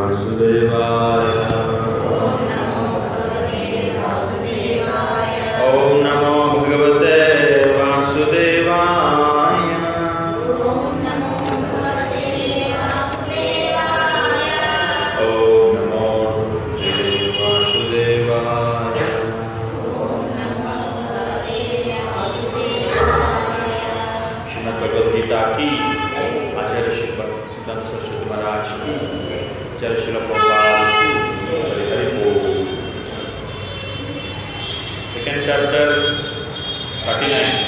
वासुदेवाय ॐ नमो भगवते वासुदेवाय ॐ नमो भगवते वासुदेवाय श्रीमद् भगवद गीता की आचार्य श्री सिद्धांत सरस्वती महाराज की आचार्य श्री प्रभुपाद की हरि हरि बोल सेकेंड चैप्टर थर्टी नाइन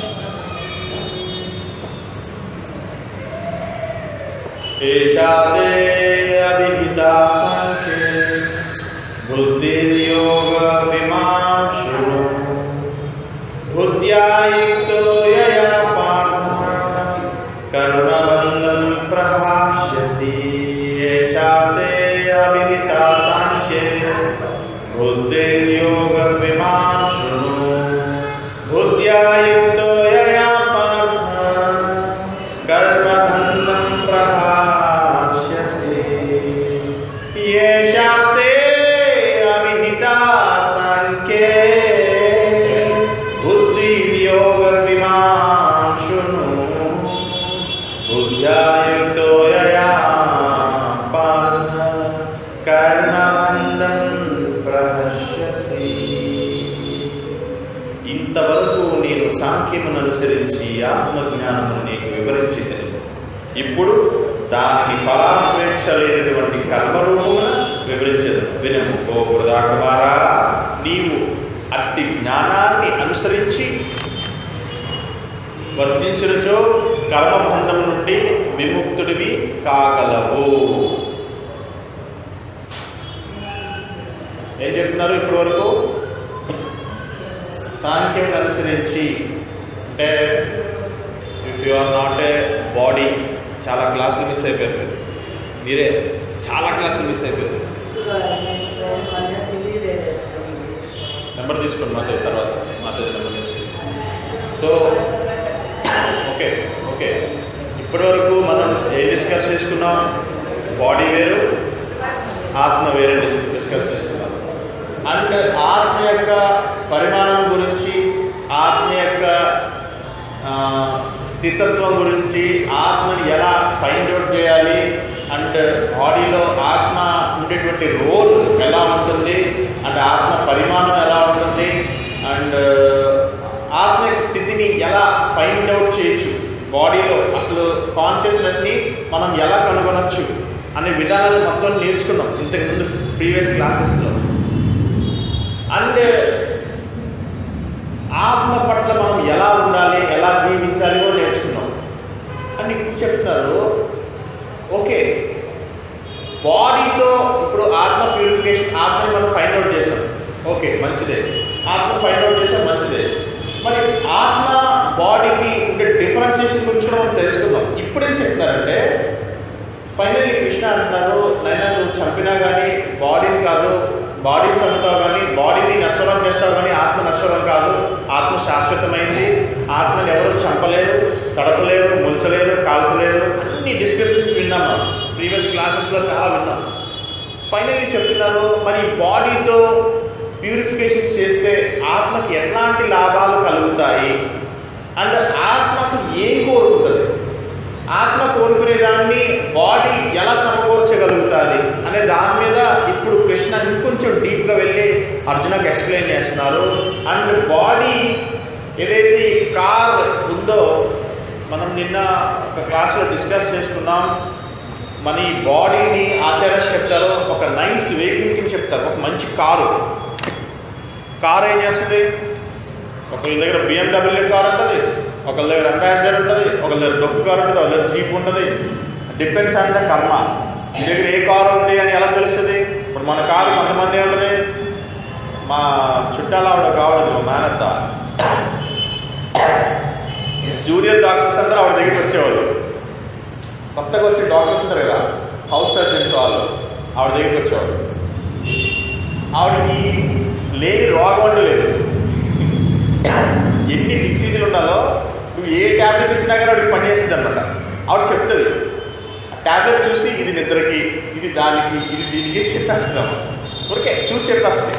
एषा ते अभिहिता साङ्ख्ये बुद्धिर्योगविमां शृणु बुद्ध्या युक्तो यया पार्थ कर्मबन्धं प्रहास्यसि एषा ते अविदिता साङ्ख्ये बुद्धिर्योगविमां शृणु बुद्ध्या युक्तो यया पार्थ कर्मबन्धं प्रहास्यसि येषा ते अविहिता साङ्ख्ये बुद्धिर्योगविमां शृणु बुद्ध्या युक्तो यया पार्थ कर्मबन्धं ప్రహస్యసి ఇంతవరకు నేను సాంఖ్యమును అనుసరించి ఆత్మజ్ఞానము నీకు వివరించింది ఇప్పుడు దానికి ఫలాపేక్ష లేనటువంటి కర్మరూపమున వివరించదు వినము ఓ కుమారా నీవు అట్టి జ్ఞానాన్ని అనుసరించి వర్తించినచో కర్మబంధము నుండి విముక్తుడివి కాగలవు ఏం చెప్తున్నారు ఇప్పటి వరకు సాంఖ్యం అనుసరించి అంటే if you are not a body చాలా క్లాసులు మిస్ అయిపోయారు మీరు. మీరే చాలా క్లాసులు మిస్ అయిపోయారు నెంబర్ తీసుకోండి మాతో తర్వాత మాతో నెంబర్ తీసుకోండి సో ఓకే ఓకే ఇప్పటి వరకు మనం ఏం డిస్కస్ చేసుకున్నాం బాడీ వేరు ఆత్మ వేరే డిస్- డిస్కస్ చేసుకున్నాం అండ్ ఆత్మ యొక్క పరిమాణం గురించి ఆత్మ యొక్క ఆ, స్థితత్వం గురించి ఆత్మని ఎలా ఫైండ్ అవుట్ చేయాలి అండ్ బాడీలో ఆత్మ ఉండేటువంటి రోల్ ఎలా ఉంటుంది అండ్ ఆత్మ పరిమాణం ఎలా ఉంటుంది అండ్ ఆత్మ యొక్క స్థితిని ఎలా ఫైండ్ అవుట్ చేయొచ్చు బాడీలో అసలు కాన్షియస్నెస్ని మనం ఎలా కనుగొనొచ్చు అనే విధానాలు మొత్తం నేర్చుకున్నాం ఇంతకుముందు ప్రీవియస్ క్లాసెస్లో అండ్ ఆత్మ పట్ల మనం ఎలా ఉండాలి ఎలా జీవించాలి కూడా నేర్చుకున్నాం అని ఇప్పుడు చెప్తున్నారు ఓకే బాడీతో ఇప్పుడు ఆత్మ ప్యూరిఫికేషన్ ఆత్మని మనం ఫైండ్ అవుట్ చేసాం ఓకే మంచిదే ఆత్మ ఫైండ్ అవుట్ చేసాం మంచిదే మరి ఆత్మ బాడీకి ఉండే డిఫరెన్సియేషన్ గురించి కూడా మనం తెలుసుకుందాం ఇప్పుడు ఏం చెప్తున్నారంటే ఫైనల్లీ కృష్ణ అంటున్నారు నైనా నువ్వు చంపినా కానీ బాడీని కాదు బాడీని చంపుతావు కానీ బాడీని నశ్వరం చేస్తావు కానీ ఆత్మ నశ్వరం కాదు ఆత్మ శాశ్వతమైంది ఆత్మని ఎవరు చంపలేరు తడపలేరు ముంచలేరు కాల్చలేరు అన్ని డిస్క్రిప్షన్స్ విన్నాం మనం ప్రీవియస్ క్లాసెస్లో చాలా విన్నాం ఫైనల్లీ చెప్తున్నారు మరి బాడీతో ప్యూరిఫికేషన్స్ చేస్తే ఆత్మకి ఎట్లాంటి లాభాలు కలుగుతాయి అండ్ ఆత్మ అసలు ఏం కోరుకుంటుంది ఆత్మ కోరుకునే దాన్ని బాడీ ఎలా సమకూర్చగలుగుతుంది అనే దాని మీద ఇప్పుడు కృష్ణ ఇంకొంచెం డీప్గా వెళ్ళి అర్జునకు ఎక్స్ప్లెయిన్ చేస్తున్నారు అండ్ బాడీ ఏదైతే కార్ ఉందో మనం నిన్న ఒక క్లాస్లో డిస్కస్ చేసుకున్నాం మన ఈ బాడీని ఆచార్య చెప్తారు ఒక నైస్ వెహికల్ కింద చెప్తారు ఒక మంచి కారు కారు ఏం చేస్తుంది ఒకళ్ళ దగ్గర బిఎండబ్ల్యూ కార్ ఉంటుంది ఒకళ్ళ దగ్గర అంబాసిడర్ ఉంటుంది ఒకళ్ళ దగ్గర డొక్కు కార్ ఉంటుంది ఒకళ్ళ దగ్గర జీప్ ఉంటుంది డిపెండ్స్ ఆన్ ద కర్మ మీ దగ్గర ఏ కారు ఉంది అని ఎలా తెలుస్తుంది ఇప్పుడు మన కారు కొంతమంది ఉంటుంది మా చుట్టాల ఆవిడ కావడదు మా మేనత్త జూనియర్ డాక్టర్స్ అందరూ ఆవిడ దగ్గరికి వచ్చేవాళ్ళు కొత్తగా వచ్చే డాక్టర్స్ ఉంటారు కదా హౌస్ సర్జన్స్ వాళ్ళు ఆవిడ దగ్గరికి వచ్చేవాళ్ళు ఆవిడకి లేని రోగం అంటూ లేదు ఎన్ని డిసీజులు ఉండాలో నువ్వు ఏ ట్యాబ్లెట్ ఇచ్చినా కానీ ఆవిడకి పనిచేస్తుంది అనమాట ఆవిడ చెప్తుంది ఆ టాబ్లెట్ చూసి ఇది నిద్రకి ఇది దానికి ఇది దీనికి చెప్పేస్తున్నాం ఓకే చూసి చెప్పేస్తుంది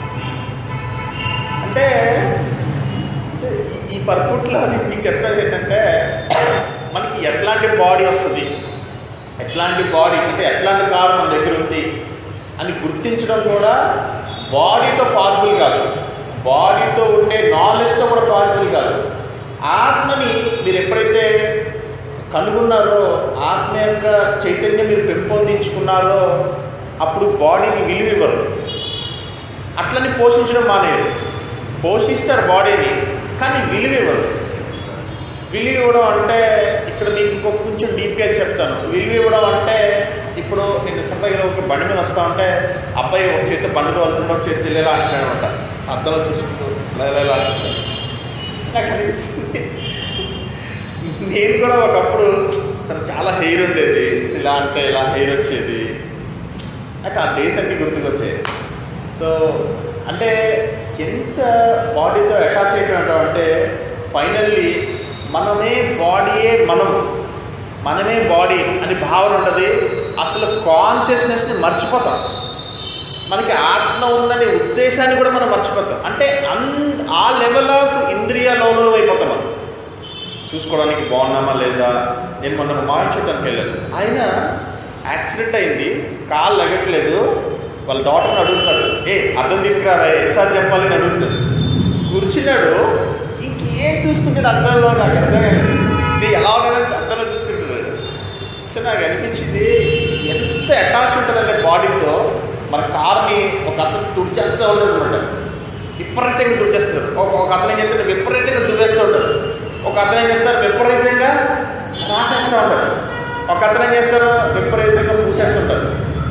అంటే అంటే ఈ- ఈ పర్పుట్లో నేను మీకు చెప్పేది ఏంటంటే మనకి ఎట్లాంటి బాడీ వస్తుంది ఎట్లాంటి బాడీ అంటే ఎట్లాంటి కారు మన దగ్గర ఉంది అని గుర్తించడం కూడా బాడీతో పాసిబుల్ కాదు బాడీతో ఉండే నాలెడ్జ్తో కూడా పాసిబుల్ కాదు ఆత్మని మీరు ఎప్పుడైతే కనుగొన్నారో ఆత్మ యొక్క చైతన్యం మీరు పెంపొందించుకున్నారో అప్పుడు బాడీకి విలువ ఇవ్వరు అట్లని పోషించడం మానేరు పోషిస్తారు బాడీని కానీ విలువ ఇవ్వరు విలువ ఇవ్వడం అంటే ఇక్కడ మీకు ఇంకొక కొంచెం డీప్గా చెప్తాను విలువ ఇవ్వడం అంటే ఇప్పుడు నేను సరదాగా ఒక బండి మీద వస్తా ఉంటే అబ్బాయి ఒక చేతి బండితో వెళ్తుంటే ఒక చేతి తెలియలా అంటాడు అనమాట అద్దంలో చూసుకుంటూ లేలా అంటాడు నాకు అనిపిస్తుంది నేను కూడా ఒకప్పుడు అసలు చాలా హెయిర్ ఉండేది ఇలా అంటే ఇలా హెయిర్ వచ్చేది నాకు ఆ డేస్ అన్ని గుర్తుకొచ్చాయి సో అంటే ఎంత బాడీతో అటాచ్ అయిపోయి అంటే ఫైనల్లీ మనమే బాడీయే మనం మనమే బాడీ అని భావన ఉంటుంది అసలు కాన్షియస్నెస్ని మర్చిపోతాం మనకి ఆత్మ ఉందనే ఉద్దేశాన్ని కూడా మనం మర్చిపోతాం అంటే అన్ ఆ లెవెల్ ఆఫ్ ఇంద్రియ లోపల అయిపోతాం మనం చూసుకోవడానికి బాగున్నామా లేదా నేను మొన్న మావి చూడడానికి వెళ్ళాను ఆయన యాక్సిడెంట్ అయింది కాలు లగట్లేదు వాళ్ళ డాక్టర్ని అడుగుతారు ఏ అర్థం తీసుకురావా ఎన్నిసార్లు చెప్పాలి అని అడుగుతాడు కూర్చున్నాడు ఇంకేం చూసుకుంటాడు అద్దంలో నాకు అర్థమైంది నేను ఎలా ఉన్నానని అద్దంలో చూసుకుంటున్నాడు సో నాకు అనిపించింది ఎంత అటాచ్ ఉంటుందంటే బాడీతో మన కార్ని ఒక అతను తుడిచేస్తూ ఉంటాడు అనమాట విపరీతంగా తుడిచేస్తారు ఒక ఒక అతను ఏం చెప్తాడు విపరీతంగా దువ్వేస్తూ ఉంటారు ఒక అతను ఏం చెప్తారు విపరీతంగా రాసేస్తూ ఉంటారు ఒక అతను ఏం చేస్తారు విపరీతంగా పూసేస్తుంటారు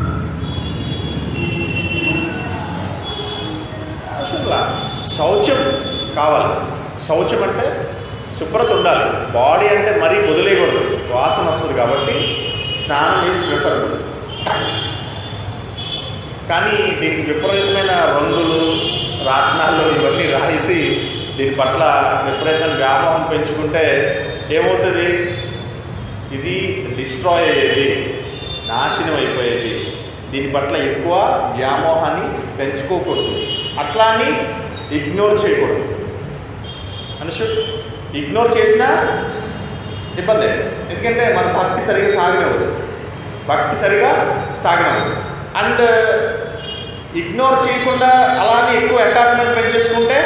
అసలు శౌచం కావాలి శౌచం అంటే శుభ్రత ఉండాలి బాడీ అంటే మరీ వదిలేయకూడదు వాసన వస్తుంది కాబట్టి స్నానం చేసి ప్రిఫర్ కానీ దీనికి విపరీతమైన రంగులు రాట్నాలు ఇవన్నీ రాసి దీని పట్ల విపరీతమైన వ్యామోహం పెంచుకుంటే ఏమవుతుంది ఇది డిస్ట్రాయ్ అయ్యేది నాశనం అయిపోయేది దీని పట్ల ఎక్కువ వ్యామోహాన్ని పెంచుకోకూడదు అట్లా అని ఇగ్నోర్ చేయకూడదు అనుషు ఇగ్నోర్ చేసినా ఇబ్బంది ఎందుకంటే మన భక్తి సరిగా సాగనివ్వదు భక్తి సరిగా సాగనివ్వదు అండ్ ఇగ్నోర్ చేయకుండా అలానే ఎక్కువ అటాచ్మెంట్ పెంచేసుకుంటే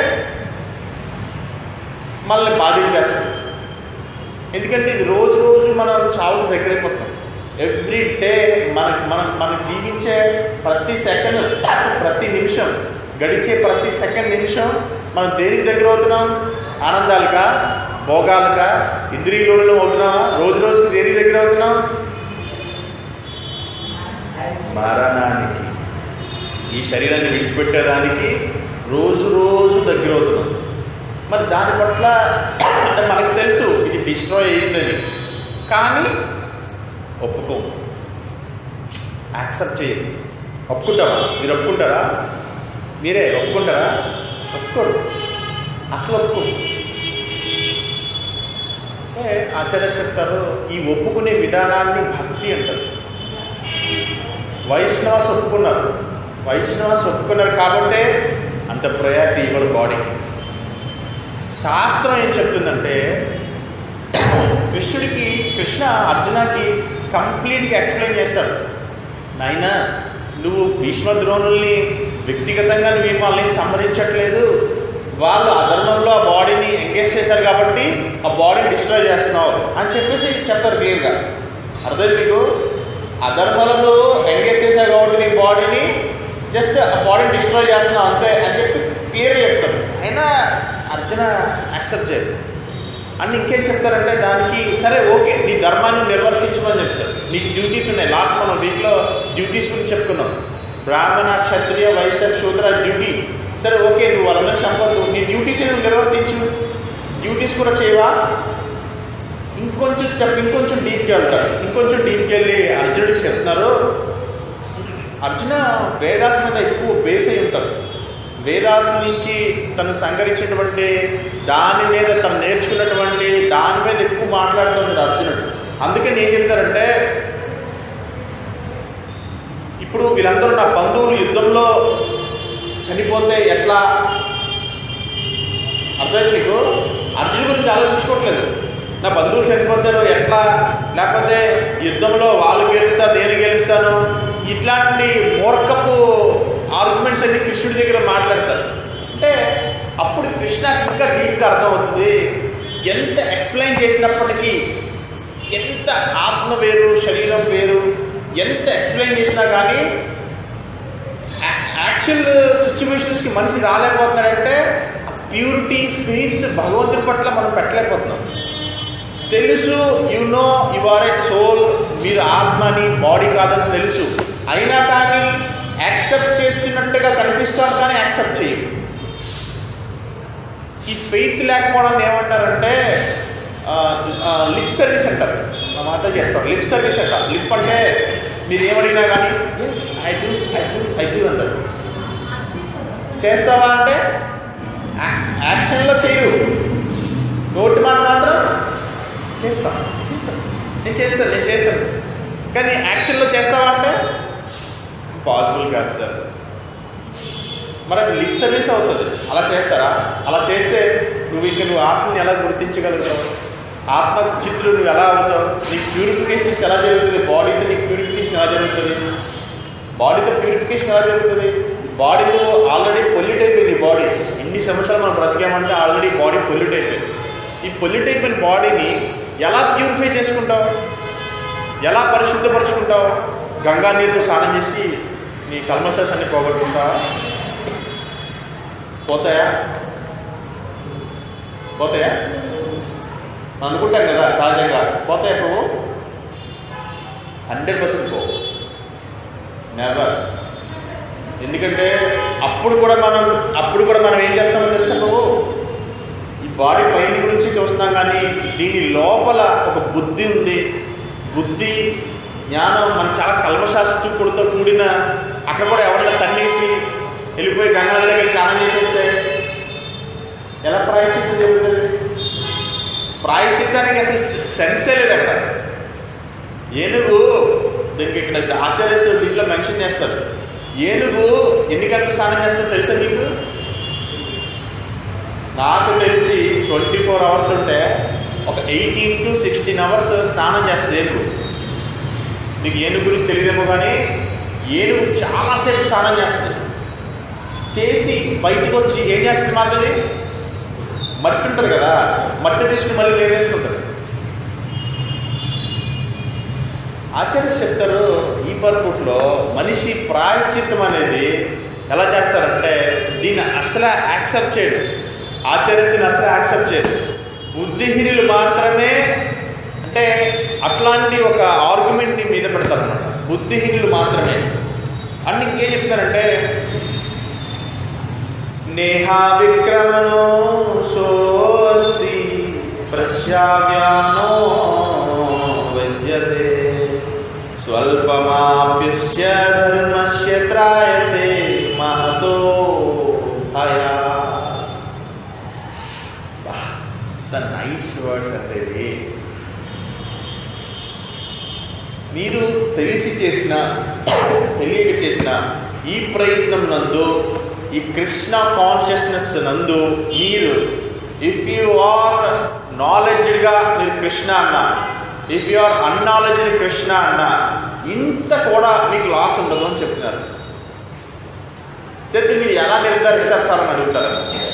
మనల్ని బాధించేస్తుంది ఎందుకంటే ఇది రోజు రోజు మనం చావు దగ్గరైపోతాం ఎవ్రీ డే మన మనం మనం జీవించే ప్రతి సెకండ్ ప్రతి నిమిషం గడిచే ప్రతి సెకండ్ నిమిషం మనం దేనికి దగ్గర అవుతున్నాం ఆనందాలకా భోగాలకా ఇంద్రియులలో అవుతున్నామా రోజు రోజుకి దేనికి దగ్గర అవుతున్నాం మరణానికి ఈ శరీరాన్ని విడిచిపెట్టేదానికి రోజు రోజు దగ్గర అవుతున్నాం మరి దాని పట్ల అంటే మనకు తెలుసు ఇది డిస్ట్రాయ్ అయ్యిందని కానీ ఒప్పుకో యాక్సెప్ట్ చేయండి ఒప్పుకుంటారా మీరు ఒప్పుకుంటారా మీరే ఒప్పుకుంటారా ఒప్పుకోరు అసలు ఒప్పుకోరు అంటే ఆచార్య చెప్తారు ఈ ఒప్పుకునే విధానాన్ని భక్తి అంటారు వైష్ణవాస్ ఒప్పుకున్నారు వైష్ణవాస్ ఒప్పుకున్నారు కాబట్టే అంత ప్రయారిటీ ఇవ్వరు బాడీకి శాస్త్రం ఏం చెప్తుందంటే కృష్ణుడికి కృష్ణ అర్జునకి కంప్లీట్గా ఎక్స్ప్లెయిన్ చేస్తారు నాయనా నువ్వు భీష్మ ద్రోణుల్ని వ్యక్తిగతంగా నువ్వు వాళ్ళని సంహరించట్లేదు వాళ్ళు అధర్మంలో ఆ బాడీని ఎంగేజ్ చేశారు కాబట్టి ఆ బాడీని డిస్ట్రాయ్ చేస్తున్నావు అని చెప్పేసి చెప్తారు క్లియర్గా అర్థం మీకు అధర్మలను ఎంగేజ్ చేశారు కాబట్టి నీ బాడీని జస్ట్ ఆ బాడీని డిస్ట్రాయ్ చేస్తున్నావు అంతే అని చెప్పి క్లియర్గా చెప్తారు అయినా అర్జున యాక్సెప్ట్ చేయదు అండ్ ఇంకేం చెప్తారంటే దానికి సరే ఓకే నీ ధర్మాన్ని నిర్వర్తించమని చెప్తారు నీకు డ్యూటీస్ ఉన్నాయి లాస్ట్ మనం వీక్లో డ్యూటీస్ గురించి చెప్పుకున్నాం బ్రాహ్మణ క్షత్రియ వైశ్య శూద్ర డ్యూటీ సరే ఓకే నువ్వు వాళ్ళందరూ చంపద్దు నీ డ్యూటీస్ నువ్వు నిర్వర్తించు డ్యూటీస్ కూడా చేయవా ఇంకొంచెం స్టెప్ ఇంకొంచెం డీప్కి వెళ్తారు ఇంకొంచెం డీప్కి వెళ్ళి అర్జునుడికి చెప్తున్నారు అర్జున వేదాస్ మీద ఎక్కువ బేస్ అయి ఉంటారు వేదాస్ నుంచి తను సంగరించినటువంటి దాని మీద తను నేర్చుకున్నటువంటి దాని మీద ఎక్కువ మాట్లాడుతుంటాడు అర్జునుడు అందుకని ఏం చెప్తారంటే ఇప్పుడు వీళ్ళందరూ నా బంధువులు యుద్ధంలో చనిపోతే ఎట్లా అర్థమైంది నీకు అర్జున్ గురించి ఆలోచించుకోవట్లేదు నా బంధువులు చనిపోతారు ఎట్లా లేకపోతే యుద్ధంలో వాళ్ళు గెలుస్తారు నేను గెలుస్తాను ఇట్లాంటి మూర్ఖపు ఆర్గ్యుమెంట్స్ అన్ని కృష్ణుడి దగ్గర మాట్లాడతారు అంటే అప్పుడు కృష్ణకి ఇంకా డీప్గా అర్థమవుతుంది ఎంత ఎక్స్ప్లెయిన్ చేసినప్పటికీ ఎంత ఆత్మ వేరు శరీరం వేరు ఎంత ఎక్స్ప్లెయిన్ చేసినా కానీ యాక్చువల్ సిచ్యువేషన్స్కి మనిషి రాలేకపోతున్నాడంటే ప్యూరిటీ ఫెయిత్ భగవంతుడి పట్ల మనం పెట్టలేకపోతున్నాం తెలుసు you know you are a soul మీరు ఆత్మని బాడీ కాదని తెలుసు అయినా కానీ యాక్సెప్ట్ చేస్తున్నట్టుగా కనిపిస్తాను కానీ యాక్సెప్ట్ చేయు ఈ ఫెయిత్ లేకపోవడం ఏమంటారంటే లిప్ సర్వీస్ అంటారు మా మాత చేస్తారు లిప్ సర్వీస్ అంటారు లిప్ అంటే మీరు ఏమడిగినా కానీ yes I do I do I do అంటారు చేస్తావా అంటే యాక్షన్లో చేయరు నోటి మాట మాత్రం చేస్తాం చేస్తాం నేను చేస్తాను నేను చేస్తాను కానీ యాక్షన్లో చేస్తావా అంటే పాసిబుల్ కాదు సార్ మరి అది లిప్ సర్వీస్ అవుతుంది అలా చేస్తారా అలా చేస్తే నువ్వు ఇంకా నువ్వు ఆత్మని ఎలా గుర్తించగలుగుతావు ఆత్మ చిత్తులు నువ్వు ఎలా అవుతావు నీకు ప్యూరిఫికేషన్స్ ఎలా జరుగుతుంది బాడీతో నీకు ప్యూరిఫికేషన్ ఎలా జరుగుతుంది బాడీతో ప్యూరిఫికేషన్ ఎలా జరుగుతుంది బాడీలో ఆల్రెడీ పొల్యూట్ అయిపోయింది బాడీ ఇన్ని సంవత్సరాలు మనం బ్రతికామంటే ఆల్రెడీ బాడీ పొల్యూట్ అయిపోయింది ఈ పొల్యూట్ అయిపోయిన బాడీని ఎలా ప్యూరిఫై చేసుకుంటావు ఎలా పరిశుద్ధపరుచుకుంటావు గంగా నీరుతో స్నానం చేసి నీ కల్మశాసాన్ని పోగొట్టుకుంటావా పోతాయా పోతాయా అనుకుంటాం కదా సహజంగా పోతాయా నువ్వు హండ్రెడ్ పర్సెంట్ పో నెవర్ ఎందుకంటే అప్పుడు కూడా మనం అప్పుడు కూడా మనం ఏం చేస్తామో తెలుసా నువ్వు ఈ బాడీ పైన గురించి చూస్తున్నాం కానీ దీని లోపల ఒక బుద్ధి ఉంది బుద్ధి జ్ఞానం మన చాలా కల్మశాస్త్రుడితో కూడిన అక్కడ కూడా ఎవరైనా తన్నేసి వెళ్ళిపోయి గంగా దగ్గర స్నానం చేసేస్తే ఎలా ప్రాయచిత్తం జరుగుతుంది ప్రాయచిత్తానికి అసలు సెన్సే లేదు అక్కడ ఏనుగు దీనికి ఇక్కడ ఆచార్యస్ దీంట్లో మెన్షన్ చేస్తారు ఏనుగు ఎన్ని గంటలు స్నానం చేస్తుందో తెలుసా మీకు నాకు తెలిసి ట్వంటీ ఫోర్ అవర్స్ ఉంటే ఒక ఎయిటీన్ టు సిక్స్టీన్ అవర్స్ స్నానం చేస్తుంది ఏనుగు మీకు ఏనుగు గురించి తెలియదేమో కానీ ఏనుగు చాలాసేపు స్నానం చేస్తుంది చేసి బయటకు వచ్చి ఏం చేస్తుంది మాతది మట్టి ఉంటుంది కదా మట్టి తీసుకుని మళ్ళీ నేరేసుకుంటుంది ఆచార్య చెప్తారు ఈ పరుపుట్లో మనిషి ప్రాయచిత్తం అనేది ఎలా చేస్తారంటే దీన్ని అసలు యాక్సెప్ట్ చేయడు ఆచార్య దీన్ని అసలు యాక్సెప్ట్ చేయడు బుద్ధిహీనులు మాత్రమే అంటే అట్లాంటి ఒక ఆర్గ్యుమెంట్ని మీద పెడతారు అనమాట బుద్ధిహీనులు మాత్రమే అండ్ ఇంకేం చెప్తారంటే నేహా విక్రమణో సోస్తి ప్రశ్యావ్యానో విద్యతే స్వల్పమాప్యస్య ధర్మస్య త్రాయతే మహతో భయా ద నైస్ వర్డ్స్ అంటే ఇది మీరు తెలిసి చేసిన తెలియక చేసిన ఈ ప్రయత్నం నందు ఈ కృష్ణ కాన్షియస్నెస్ నందు మీరు ఇఫ్ యు ఆర్ నాలెడ్జ్డ్గా మీరు కృష్ణ అన్న if you are unknowledged Krishna అన్న ఇంత కూడా మీకు లాస్ ఉండదు అని చెప్తున్నారు సరే మీరు ఎలా నిర్ధారిస్తారు సార్ అని అడుగుతారు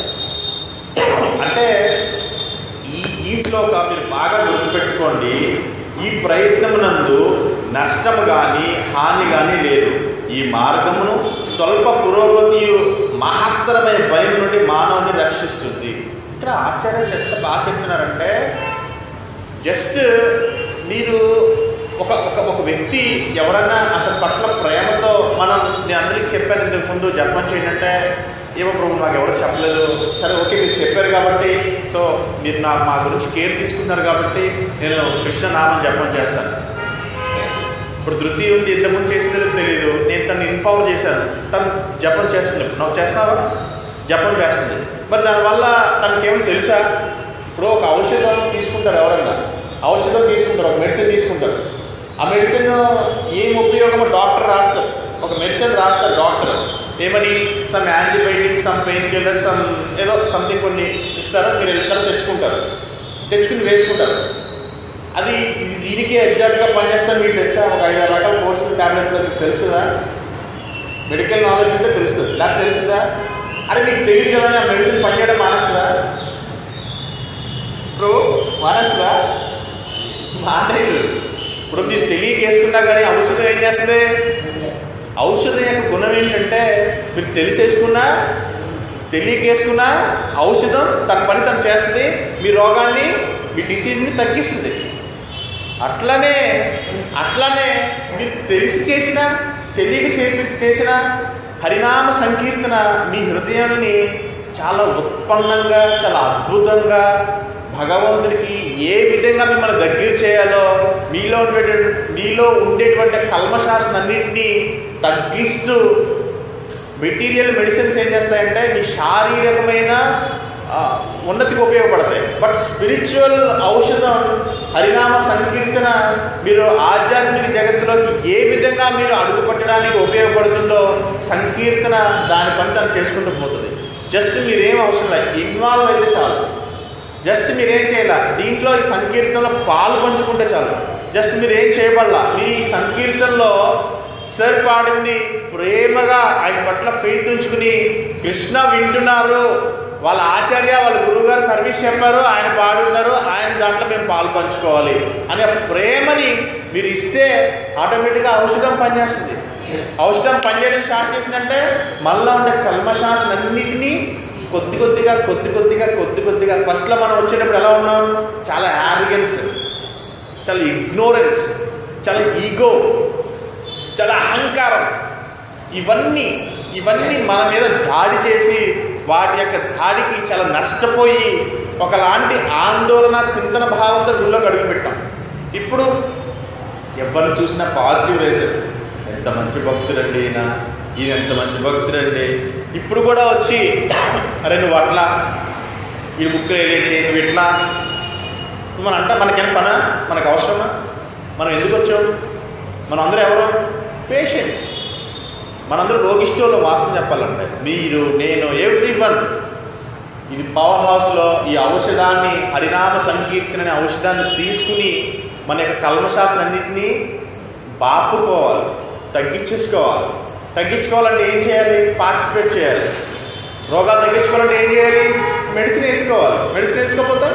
అంటే ఈ ఈ శ్లోక మీరు బాగా గుర్తుపెట్టుకోండి ఈ ప్రయత్నమునందు నష్టము కానీ హాని కానీ లేదు ఈ మార్గమును స్వల్ప పురోగతి మహత్తరమైన భయం నుండి మానవుని రక్షిస్తుంది ఇక్కడ ఆచార్య ఎంత బాగా చెప్తున్నారంటే జస్ట్ మీరు ఒక ఒక ఒక వ్యక్తి ఎవరన్నా అతని పట్ల ప్రేమతో మనం నేను అందరికీ చెప్పాను ఇంతకు ముందు జపం చేయండి అంటే ఏమో ప్రభు నాకు ఎవరు చెప్పలేదు సరే ఓకే మీరు చెప్పారు కాబట్టి సో మీరు నా మా గురించి కేర్ తీసుకున్నారు కాబట్టి నేను కృష్ణనామం జపం చేస్తాను ఇప్పుడు ధృతి ఉంది ఇంతకుముందు చేసిందో తెలియదు నేను తను ఇంపవర్ చేశాను తను జపం చేస్తుంది నువ్వు చేస్తున్నావా జపం చేస్తుంది మరి దానివల్ల తనకేమో తెలుసా ఇప్పుడు ఒక ఔషధం తీసుకుంటారు ఎవరన్నా ఔషధం తీసుకుంటారు ఒక మెడిసిన్ తీసుకుంటారు ఆ మెడిసిన్ ఏం ఉపయోగమో డాక్టర్ రాస్తారు ఒక మెడిసిన్ రాస్తారు డాక్టర్ ఏమని some antibiotics some pain killer some ఏదో సంథింగ్ కొన్ని ఇస్తారో మీరు వెళ్తారో తెచ్చుకుంటారు తెచ్చుకుని వేసుకుంటారు అది ఇది దీనికి ఎగ్జాక్ట్గా పనిచేస్తాను మీకు తెలుసా ఒక ఐదు ఆరు రకాల కోర్సులు ట్యాబ్లెట్లు మీకు తెలుసుదా మెడికల్ నాలెడ్జ్ ఉంటే తెలుస్తుంది ఇలా తెలుస్తుందా అరే మీకు తెలియదు కదా ఆ మెడిసిన్ పనిచేయడం మానేస్తుందా ఇప్పుడు మానేస్తుందా మానేది ఇప్పుడు మీరు తెలియక వేసుకున్నా కానీ ఔషధం ఏం చేస్తుంది ఔషధం యొక్క గుణం ఏంటంటే మీరు తెలిసేసుకున్నా తెలియక వేసుకున్నా ఔషధం తన పని తను చేస్తుంది మీ రోగాన్ని మీ డిసీజ్ని తగ్గిస్తుంది అట్లనే అట్లనే మీరు తెలిసి చేసిన తెలియక చే- చేసిన హరినామ సంకీర్తన మీ హృదయాన్ని చాలా ఉత్పన్నంగా చాలా అద్భుతంగా భగవంతుడికి ఏ విధంగా మిమ్మల్ని దగ్గర చేయాలో మీలో ఉండేటువంటి మీలో ఉండేటువంటి కల్మశాసనన్నింటినీ తగ్గిస్తూ మెటీరియల్ మెడిసిన్స్ ఏం చేస్తాయంటే మీ శారీరకమైన ఆ, ఉన్నతికి ఉపయోగపడతాయి బట్ స్పిరిచువల్ ఔషధం హరినామ సంకీర్తన మీరు ఆధ్యాత్మిక జగత్తులోకి ఏ విధంగా మీరు అడుగు పెట్టడానికి ఉపయోగపడుతుందో సంకీర్తన దాని పని తను చేసుకుంటూ పోతుంది జస్ట్ మీరేం అవసరం లేదు ఇన్వాల్వ్ అయితే చాలు జస్ట్ మీరేం చేయాల దీంట్లో ఈ సంకీర్తనలో పాలు పంచుకుంటే చాలు జస్ట్ మీరు ఏం చేయబడాల మీరు ఈ సంకీర్తనలో సార్ పాడింది ప్రేమగా ఆయన పట్ల ఫెయిత్ ఉంచుకుని కృష్ణ వింటున్నారు వాళ్ళ ఆచార్య వాళ్ళ గురువుగారు సర్వీస్ చెప్పారు ఆయన పాడున్నారు ఆయన దాంట్లో మేము పాలు పంచుకోవాలి అనే ప్రేమని మీరు ఇస్తే ఆటోమేటిక్గా ఔషధం పనిచేస్తుంది ఔషధం పనిచేయడం స్టార్ట్ చేసిందంటే మళ్ళా ఉండే కల్మశాసనన్నిటినీ కొద్ది కొద్దిగా కొద్ది కొద్దిగా కొద్ది కొద్దిగా ఫస్ట్లో మనం వచ్చేటప్పుడు ఎలా ఉన్నాం చాలా యారిగెన్స్ చాలా ఇగ్నోరెన్స్ చాలా ఈగో చాలా అహంకారం ఇవన్నీ ఇవన్నీ మన మీద దాడి చేసి వాటి యొక్క దాడికి చాలా నష్టపోయి ఒకలాంటి ఆందోళన చింతన భావంతో గుళ్ళోకి అడుగుపెట్టాం ఇప్పుడు ఎవరిని చూసినా పాజిటివ్ రేసెస్ ఎంత మంచి భక్తుడండి ఈయన ఈయన ఎంత మంచి భక్తుడండి ఇప్పుడు కూడా వచ్చి అరే నువ్వు అట్లా ఈ ముక్కులు ఏంటి నువ్వు ఇట్లా మనం అంటే మనకేం పనా మనకు అవసరమా మనం ఎందుకు వచ్చాం మనం అందరూ ఎవరు పేషెంట్స్ మనందరూ రోగిష్టోళ్ళు వాసన చెప్పాలంటే మీరు నేను ఎవ్రీ వన్ ఇది పవర్ హౌస్లో ఈ ఔషధాన్ని హరినామ సంకీర్తన అనే ఔషధాన్ని తీసుకుని మన యొక్క కల్మశాసన అన్నింటినీ బాపుకోవాలి తగ్గించేసుకోవాలి తగ్గించుకోవాలంటే ఏం చేయాలి పార్టిసిపేట్ చేయాలి రోగాలు తగ్గించుకోవాలంటే ఏం చేయాలి మెడిసిన్ వేసుకోవాలి మెడిసిన్ వేసుకోకపోతే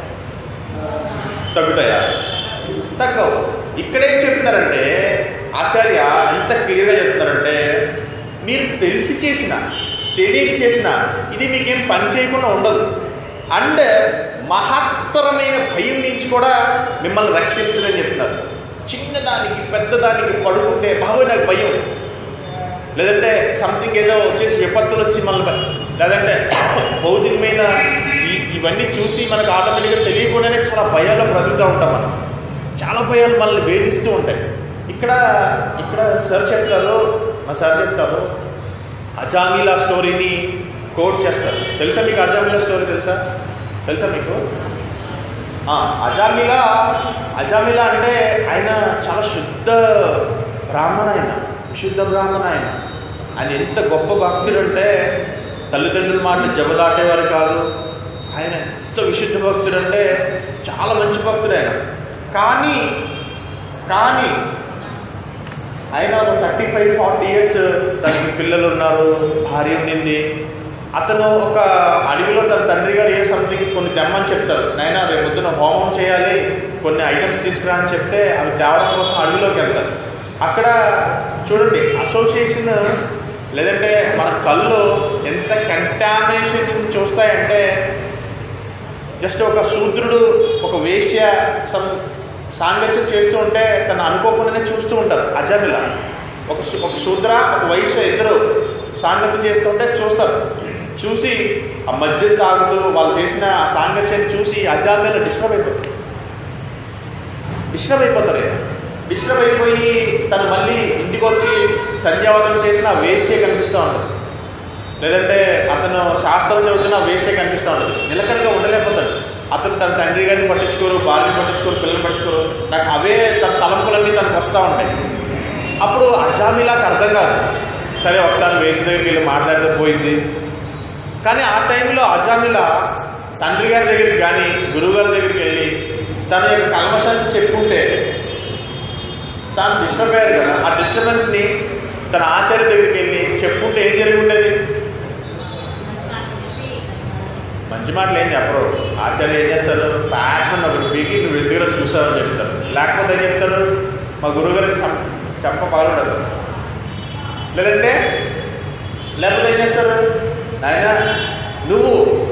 తగ్గుతాయా తగ్గవు ఇక్కడేం చెప్తున్నారంటే ఆచార్య ఎంత క్లియర్గా చెప్తున్నారంటే మీరు తెలిసి చేసిన తెలియక చేసిన ఇది మీకేం పని చేయకుండా ఉండదు అండ్ మహత్తరమైన భయం నుంచి కూడా మిమ్మల్ని రక్షిస్తుందని చెప్తున్నారు చిన్నదానికి పెద్దదానికి పడుకుంటే బాబు నాకు భయం లేదంటే సంథింగ్ ఏదో వచ్చేసి విపత్తులు వచ్చి మనల్ని బ- లేదంటే భౌతికమైన ఈ ఇవన్నీ చూసి మనకు ఆటోమేటిక్గా తెలియకుండానే చాలా భయాల్లో బ్రతుకుతూ ఉంటాం మనం చాలా భయాలు మనల్ని వేధిస్తూ ఉంటాయి ఇక్కడ ఇక్కడ సార్ చెప్తారు మా సార్ చెప్తారు అజామీలా స్టోరీని కోట్ చేస్తారు తెలుసా మీకు అజామీలా స్టోరీ తెలుసా తెలుసా మీకు ఆ, అజామిలా అజామిలా అంటే ఆయన చాలా శుద్ధ బ్రాహ్మణ ఆయన విశుద్ధ బ్రాహ్మణ ఆయన ఆయన ఎంత గొప్ప భక్తుడు అంటే తల్లిదండ్రుల మాట జబదాటేవారు కాదు ఆయన ఎంత విశుద్ధ భక్తుడు అంటే చాలా మంచి భక్తుడు ఆయన కానీ కానీ ఆయన ఒక థర్టీ ఫైవ్ ఫార్టీ ఇయర్స్ తనకి పిల్లలు ఉన్నారు భార్య ఉండింది అతను ఒక అడవిలో తన తండ్రి గారు ఏ సంథింగ్ కొన్ని తెమ్మని చెప్తారు నాయన రేపు పొద్దున హోమం చేయాలి కొన్ని ఐటమ్స్ తీసుకురా అని చెప్తే అవి తేవడం కోసం అడవిలోకి వెళ్తారు అక్కడ చూడండి అసోసియేషన్ లేదంటే మన కళ్ళు ఎంత కంటామినేషన్స్ చూస్తాయంటే జస్ట్ ఒక శూద్రుడు ఒక వేశ్య సం సాంగత్యం చేస్తూ ఉంటే తను అనుకోకుండానే చూస్తూ ఉంటారు అజమిల ఒక శూ- ఒక శూద్ర ఒక వైశ్య ఇద్దరు సాంగత్యం చేస్తూ ఉంటే చూస్తారు చూసి ఆ మధ్య తాగుతూ వాళ్ళు చేసిన ఆ సాంగత్యాన్ని చూసి అజామిల డిస్టర్బ్ అయిపోతారు డిస్టర్బ్ అయిపోతారు ఆయన డిస్టర్బ్ అయిపోయి తను మళ్ళీ ఇంటికి వచ్చి సంధ్యావందనం చేసిన ఆ వేశ్య కనిపిస్తూ ఉంటుంది లేదంటే అతను శాస్త్రం చదువుతున్న వేషే కనిపిస్తూ ఉంటుంది నిలకడగా ఉండలేకపోతాడు అతను తన తండ్రి గారిని పట్టించుకోరు భార్యని పట్టించుకోరు పిల్లల్ని పట్టించుకోరు నాకు అవే తన తలంపులన్నీ తనకు వస్తూ ఉంటాయి అప్పుడు అజామిలాకి అర్థం కాదు సరే ఒకసారి వేసి దగ్గరికి వెళ్ళి మాట్లాడితే పోయింది కానీ ఆ టైంలో అజామిలా తండ్రి గారి దగ్గరికి కానీ గురువు గారి దగ్గరికి వెళ్ళి తన యొక్క కల్మశాస్త్రం చెప్పుకుంటే తాను డిస్టర్బ్ అయ్యారు కదా ఆ డిస్టర్బెన్స్ని తన ఆచార్య దగ్గరికి వెళ్ళి చెప్పుకుంటే ఏం జరిగి ఉండేది మంచి మాటలు ఏం చెప్పరు ఆచార్య ఏం చేస్తారు ప్యాట్మన్ ఒకటి పీకి నువ్వు ఎందుకు చూసావని చెప్తారు లేకపోతే ఏం చెప్తారు మా గురువుగారికి సం- చెప్ప పగలడతారు లేదంటే లేకపోతే ఏం చేస్తారు నాయన నువ్వు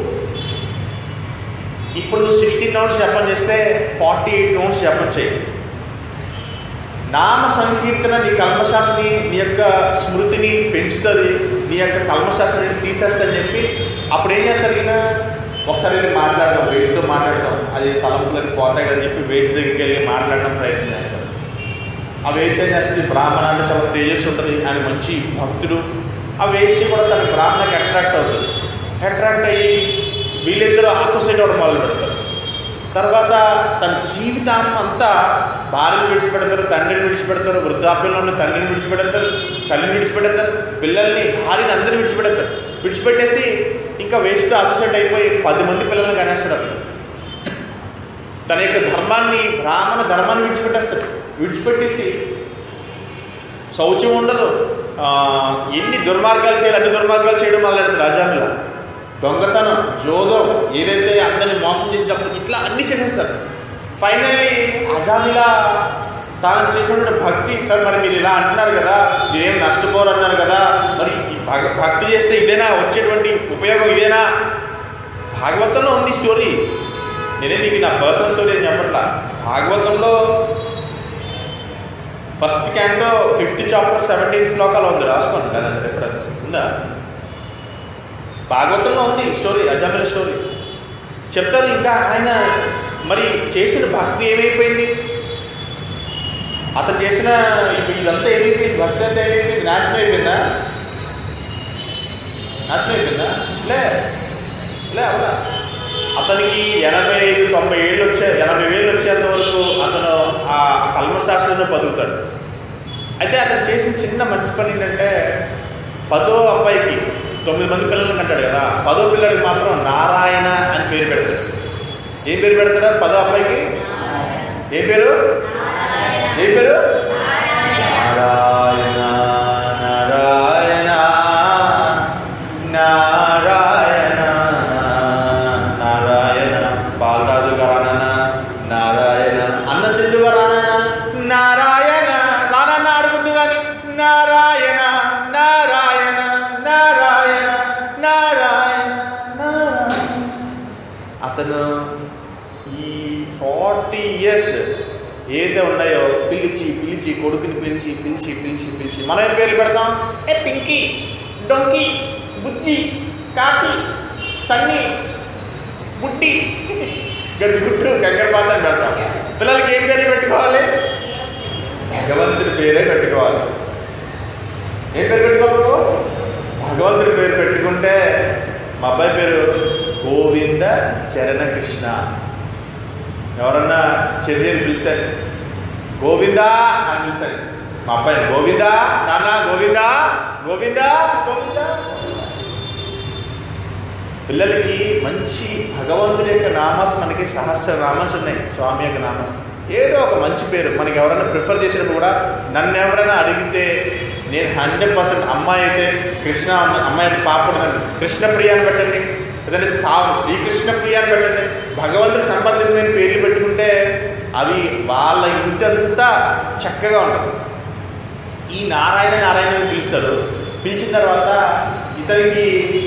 ఇప్పుడు నువ్వు సిక్స్టీన్ రౌండ్స్ జపం చేస్తే ఫార్టీ ఎయిట్ రౌండ్స్ జపం చేయి నామ సంకీర్తన నీ కల్మశాస్త్రి నీ యొక్క స్మృతిని పెంచుతుంది నీ యొక్క కల్మశాస్త్రాన్ని తీసేస్తుందని చెప్పి అప్పుడు ఏం చేస్తారు ఈయన ఒకసారి వెళ్ళి మాట్లాడడం వేస్తో మాట్లాడడం అది తలంపులకు పోతాయి కదని చెప్పి వేసి దగ్గరికి వెళ్ళి మాట్లాడడం ప్రయత్నం చేస్తారు ఆ వేసి ఏం చేస్తుంది బ్రాహ్మణ అంటే చాలా తేజస్సు ఉంటుంది ఆయన మంచి భక్తుడు ఆ వేసి కూడా తన బ్రాహ్మణకి అట్రాక్ట్ అవుతుంది అట్రాక్ట్ అయ్యి వీళ్ళిద్దరూ అసోసియేట్ అవ్వడం మొదలు పెడతారు తర్వాత తన జీవితం అంతా భార్యను విడిచిపెడతారు తండ్రిని విడిచిపెడతారు వృద్ధాప్యంలో ఉన్న తండ్రిని విడిచిపెడతారు తల్లిని విడిచిపెడతారు పిల్లల్ని భార్యని అందరిని విడిచిపెడతారు విడిచిపెట్టేసి ఇంకా వేస్ట్తో అసోసియేట్ అయిపోయి పది మంది పిల్లల్ని కనేస్తాడు అతను. తన యొక్క ధర్మాన్ని బ్రాహ్మణ ధర్మాన్ని విడిచిపెట్టేస్తాడు విడిచిపెట్టేసి శౌచం ఉండదు ఆ, ఎన్ని దుర్మార్గాలు చేయాలి అన్ని దుర్మార్గాలు చేయడం మొదలెడతాడు రాజామిల దొంగతనం జోదం ఏదైతే అందరిని మోసం చేసినప్పుడు ఇట్లా అన్ని చేసేస్తారు ఫైనల్లీ అజామిలా తాను చేసినటువంటి భక్తి సార్ మరి మీరు ఇలా అంటున్నారు కదా మీరేం నష్టపోరు అన్నారు కదా మరి ఈ భగ- భక్తి చేస్తే ఇదేనా వచ్చేటువంటి ఉపయోగం ఇదేనా భాగవతంలో ఉంది స్టోరీ నేనే మీకు నా పర్సనల్ స్టోరీ అని చెప్పట్లా భాగవతంలో first canto fifth chapter seventeen శ్లోకాలు ఉంది రాసుకోండి కదండి రిఫరెన్స్ ఉందా భాగవతంలో ఉంది ఈ స్టోరీ అజామిల స్టోరీ చెప్తారు ఇంకా ఆయన మరి చేసిన భక్తి ఏమైపోయింది అతను చేసిన ఇ- ఇదంతా ఏమైపోయింది భక్తి అంతా ఏమైపోయింది నాశనం అయిపోయిందా నాశనం అయిపోయిందా లే లే అవునా అతనికి ఎనభై ఐదు తొంభై ఏళ్ళు వచ్చే ఎనభై వేలు వచ్చేంత వరకు అతను ఆ కల్మశాస్త్రంలో బతుకుతాడు అయితే అతను చేసిన చిన్న మంచి పని ఏంటంటే పదో అబ్బాయికి తొమ్మిది మంది పిల్లల్ని కంటాడు కదా పదో పిల్లడికి మాత్రం నారాయణ అని పేరు పెడతాడు ఏం పేరు పెడతాడా పదో అబ్బాయికి ఏం పేరు ఏం పేరు నారాయణ నారాయణ నారాయణ నారాయణ బాలరాజు గారాయణ నారాయణ అన్న తిందు గారాయణ నారాయణ నారాయణ అడుగుతుంది కానీ నారాయణ నారాయణ నారాయణ నారాయణ నారాయణ అతను ఈ ఫార్టీ ఇయర్స్ ఏదైతే ఉన్నాయో పిలిచి పిలిచి కొడుకుని పిలిచి పిలిచి పిలిచి పిలిచి మనం ఏం పేర్లు పెడతాం ఏ పింకీ డొంకి బుజ్జి కాకి సన్ని బుట్టి గడిది గుట్టు గగ్గరపాత అని పెడతాం పిల్లలకి ఏం పేరు పెట్టుకోవాలి భగవంతుడి పేరే పెట్టుకోవాలి ఏం పేరు పెట్టుకోవాలి భగవంతుడి పేరు పెట్టుకుంటే మా అబ్బాయి పేరు గోవింద చరణ కృష్ణ ఎవరన్నా చర్యలు పిలిస్తే గోవిందా అని పిలిచారు మా అబ్బాయి గోవిందా నాన్న గోవిందా గోవిందా గోవిందా పిల్లలకి మంచి భగవంతుడి యొక్క నామాస్ మనకి సహస్ర నామాస్ ఉన్నాయి స్వామి యొక్క నామాస్ ఏదో ఒక మంచి పేరు మనకి ఎవరైనా ప్రిఫర్ చేసినప్పుడు కూడా నన్ను ఎవరైనా అడిగితే నేను హండ్రెడ్ పర్సెంట్ అమ్మాయి అయితే కృష్ణ అమ్మ- అమ్మాయి అయితే పాప ఉన్నదండి కృష్ణ ప్రియ అని పెట్టండి లేదంటే సా శ్రీకృష్ణ ప్రియ అని పెట్టండి భగవంతుడి సంబంధితమైన పేర్లు పెట్టుకుంటే అవి వాళ్ళ ఇంటంతా చక్కగా ఉంటుంది ఈ నారాయణ నారాయణ అని పిలుస్తారు పిలిచిన తర్వాత ఇతనికి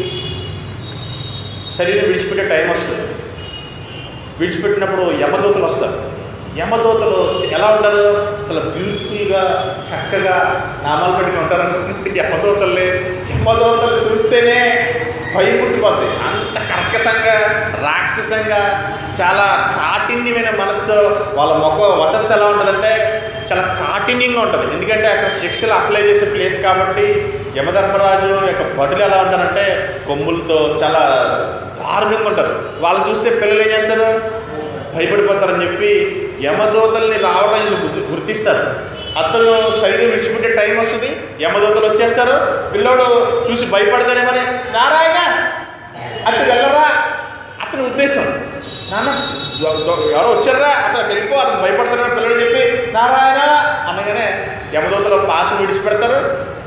శరీరం విడిచిపెట్టే టైం వస్తుంది విడిచిపెట్టినప్పుడు యమదూతలు వస్తారు యమదూతలు చ- ఎలా ఉంటారు చాలా బ్యూటిఫుల్గా చక్కగా నామాలు పెట్టుకుని ఉంటారు అనుకుంటే యమదూతల్ని యమదూతలు చూస్తేనే భయం పుట్టిపోద్ది అంత కర్కశంగా రాక్షసంగా చాలా కాఠిన్యమైన మనసుతో వాళ్ళ ముఖ వచస్సు ఎలా ఉంటుందంటే చాలా కాఠిన్యంగా ఉంటుంది ఎందుకంటే అక్కడ శిక్షలు అప్లై చేసే ప్లేస్ కాబట్టి యమధర్మరాజు యొక్క భటులు ఎలా ఉంటారంటే కొమ్ములతో చాలా దారుణంగా ఉంటారు వాళ్ళని చూస్తే పిల్లలు ఏం చేస్తారు భయపడిపోతారని చెప్పి యమదూతల్ని రావడం ఇది గుర్తు- గుర్తిస్తారు అతను శరీరం విడిచిపెట్టే టైం వస్తుంది యమదూతలు వచ్చేస్తారు పిల్లోడు చూసి భయపడతాడేమని నారాయణ అటు వెళ్ళరా అతని ఉద్దేశం నాన్న దొ- దొ- ఎవరో వచ్చారా అతను వెళ్ళిపో అతను భయపడతాడని పిల్లలు చెప్పి నారాయణ అనగానే యమదూతలు పాసం విడిచిపెడతారు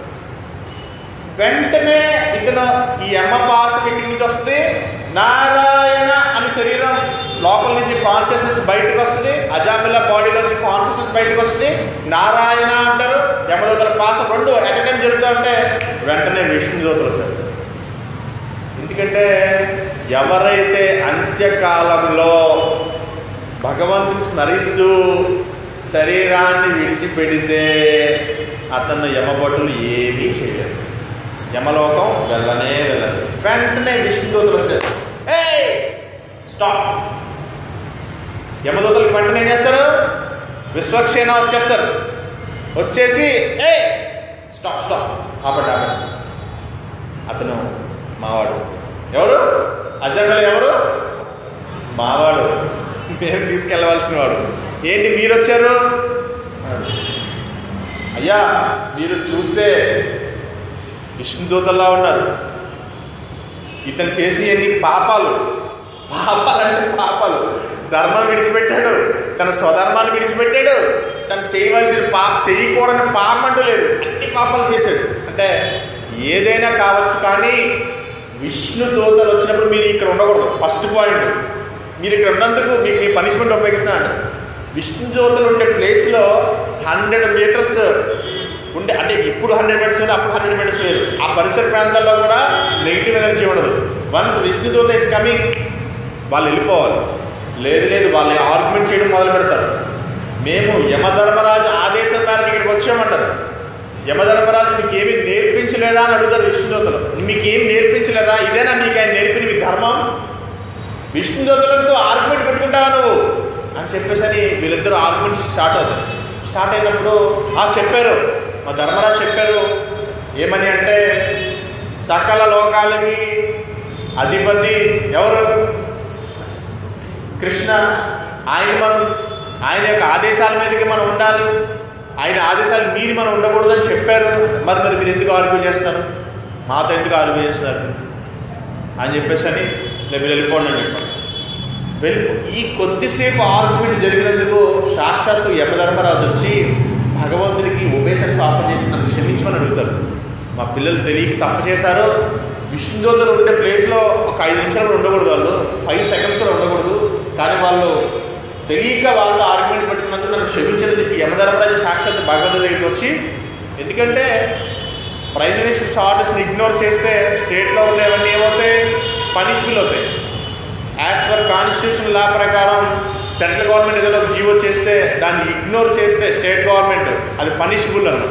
వెంటనే ఇతను ఈ అమ్మ పాసం ఇక్కడి నుంచి వస్తుంది నారాయణ అని శరీరం లోపల నుంచి కాన్షియస్నెస్ బయటకు వస్తుంది అజామిల బాడీలో నుంచి కాన్షియస్నెస్ బయటకు వస్తుంది నారాయణ అంటారు యమదూతల పాసం రెండు ఎట్ టైం జరుగుతూ ఉంటే వెంటనే విష్ణు దూతలు వచ్చేస్తారు ఎందుకంటే ఎవరైతే అంత్యకాలంలో భగవంతుని స్మరిస్తూ శరీరాన్ని విడిచిపెడితే అతను యమభటులు ఏమీ చేయలేరు యమలోకం వెళ్ళనే వెళ్ళదు వెంటనే విష్ణుదూతలు వచ్చేస్తారు ఏ స్టాప్ యమదూతలకు వెంటనే ఏం చేస్తారు విశ్వక్షేణ వచ్చేస్తారు వచ్చేసి ఏ స్టాప్ స్టాప్ ఆపండి ఆపండి అతను మావాడు ఎవరు అజంగలు ఎవరు మావాడు మేము తీసుకెళ్ళవలసిన వాడు ఏంటి మీరు వచ్చారు అయ్యా మీరు చూస్తే విష్ణుదూతల్లా ఉన్నారు ఇతను చేసిన ఎన్ని పాపాలు పాపాలంటే పాపాలు ధర్మం విడిచిపెట్టాడు తన స్వధర్మాన్ని విడిచిపెట్టాడు తను చేయవలసిన పాప చేయకూడని పాపం అంటూ లేదు అన్ని పాపాలు చేశాడు అంటే ఏదైనా కావచ్చు కానీ విష్ణు దూతలు వచ్చినప్పుడు మీరు ఇక్కడ ఉండకూడదు ఫస్ట్ పాయింట్ మీరు ఇక్కడ ఉన్నందుకు మీకు మీ పనిష్మెంట్ ఉపయోగిస్తున్నాడు విష్ణు దూతలు ఉండే ప్లేస్లో హండ్రెడ్ మీటర్స్ ఉండే అంటే ఇప్పుడు హండ్రెడ్ మీటర్స్ లేదు అప్పుడు హండ్రెడ్ మీటర్స్ లేదు ఆ పరిసర ప్రాంతాల్లో కూడా నెగిటివ్ ఎనర్జీ ఉండదు వన్స్ విష్ణు దూత ఇస్ కమింగ్ వాళ్ళు వెళ్ళిపోవాలి లేదు లేదు వాళ్ళని ఆర్గ్యుమెంట్ చేయడం మొదలు పెడతారు మేము యమధర్మరాజు ఆదేశం మేరకు ఇక్కడికి వచ్చామంటారు యమధర్మరాజు మీకు ఏమి నేర్పించలేదా అని అడుగుతారు విష్ణుదూతలు మీకు ఏం నేర్పించలేదా ఇదేనా మీకు ఆయన నేర్పిన మీ ధర్మం విష్ణుదూతలతో ఆర్గ్యుమెంట్ పెట్టుకుంటావా నువ్వు అని చెప్పేసి అని వీళ్ళిద్దరు ఆర్గ్యుమెంట్స్ స్టార్ట్ అవుతారు స్టార్ట్ అయినప్పుడు ఆ చెప్పారు మా ధర్మరాజు చెప్పారు ఏమని అంటే సకల లోకాలకి అధిపతి ఎవరు కృష్ణ ఆయన మనం ఆయన యొక్క ఆదేశాల మీదకి మనం ఉండాలి ఆయన ఆదేశాలు మీరి మనం ఉండకూడదని చెప్పారు మరి మరి మీరు ఎందుకు ఆర్గ్యూ చేస్తున్నారు మాతో ఎందుకు ఆర్గ్యూ చేస్తున్నారు అని చెప్పేసి అని "లే, మీరు వెళ్ళిపోండి అని చెప్పాను వెళ్ళి ఈ కొద్దిసేపు ఆర్గ్యుమెంట్ జరిగినందుకు సాక్షాత్తు యమధర్మరాజు వచ్చి భగవంతుడికి ఒబేసన్స్ ఆఫర్ చేసి నన్ను క్షమించమని అడుగుతారు మా పిల్లలు తెలియక తప్పు చేశారు విష్ణుదూతలు ఉండే ప్లేస్లో ఒక ఐదు నిమిషాలు కూడా ఉండకూడదు వాళ్ళు ఫైవ్ సెకండ్స్ కూడా ఉండకూడదు కానీ వాళ్ళు తెలియక వాళ్ళతో ఆర్గ్యుమెంట్ పెట్టుకున్నందుకు నన్ను క్షమించని చెప్పి యమధర్మరాజు సాక్షాత్ భగవంతుడి దగ్గరికి వచ్చి ఎందుకంటే ప్రైమ్ మినిస్టర్స్ ఆర్డర్స్ని ఇగ్నోర్ చేస్తే స్టేట్లో ఉండేవన్నీ ఏమవుతాయి పనిష్బుల్ అవుతాయి యాజ్ పర్ కాన్స్టిట్యూషన్ లా ప్రకారం సెంట్రల్ గవర్నమెంట్ ఏదైనా ఒక జీవో చేస్తే దాన్ని ఇగ్నోర్ చేస్తే స్టేట్ గవర్నమెంట్ అది పనిషబుల్ అన్నమాట